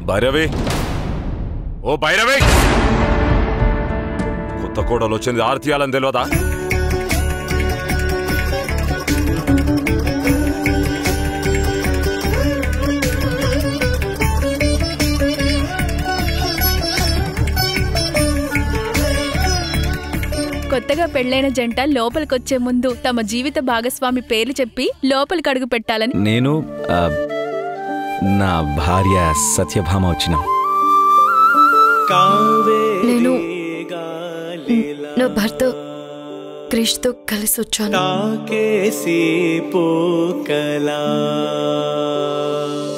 భైరవి ఓ భైరవి కొత్త కోడలు వచ్చింది ఆర్తీయాలని తెలియదా కొత్తగా పెళ్లైన జంట లోపలికొచ్చే ముందు తమ జీవిత భాగస్వామి పేర్లు చెప్పి లోపలికి అడుగు పెట్టాలని నేను ఆ, నా భార్య సత్యభామ వచ్చినాం నేను నా భర్త క్రిష్తో కలిసి వచ్చాను కేసి పోకలా